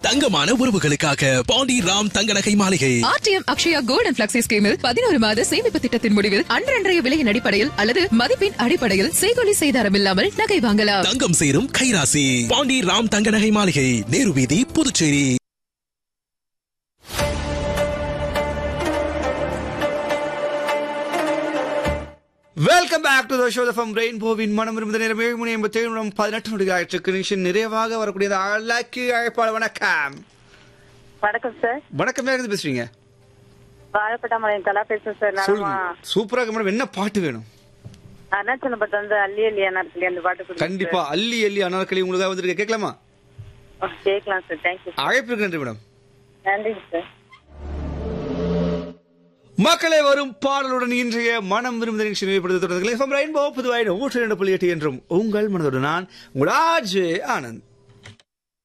தங்கமான உறவுகளுக்காக பாண்டி ராம் தங்க நகை மாளிகை RTM Akshaya gold and flexi ஸ்கீமில் பதினோரு மாத சேமிப்பு திட்டத்தின் முடிவில் அன்றன்றைய விலையின் அடிப்படையில் அல்லது மதிப்பின் அடிப்படையில் செய்கொலி செய்தாரம் இல்லாமல் நகை வாங்கலாம் தங்கம் சேரும் கைராசி பாண்டி ராம் தங்க நகை மாளிகை நேரு வீதி Puducherry welcome back to the show from ரெயின்போவின் மனம் இருந்த நேரம் ஏழு மணி எண்பத்தி ஏழு நிமிடம் பதினெட்டு நொடி ஆயிற்று கனெக்ஷன் நிறைவாக வரக்கூடிய அழகு அழைப்பாளர் வணக்கம் வணக்கம் சார் வணக்கம் யார் இருந்து பேசுறீங்க வாழைப்பட்டாமலையம் கலா பேசுறேன் சார் சொல்லுங்க நலமா சூப்பரா இருக்கு மேடம் என்ன பாட்டு வேணும் அருணாச்சலம் பட்டு வந்து அள்ளி அள்ளி அண்ணாத்துக்கு அந்த பாட்டு கொடுங்க கண்டிப்பா அள்ளி அள்ளி அனார்களி உங்களுக்காக வந்திருக்க கேட்கலாமா சார். கேட்கலாம் சார் தேங்க்யூ அழைப்பு நன்றி மேடம் நன்றி சார் மக்களே வரும் பாடலுடன் இன்றைய மனம் விரும்புத நிகழ்ச்சி நிறைவுபடுத்த தொடர்ந்து ரெயின்போ புதுவாயிரம் நூற்றி ரெண்டு புள்ளி எட்டு என்றும் உங்கள் மனதோடு நான் உங்கள் ஆஜே ஆனந்த்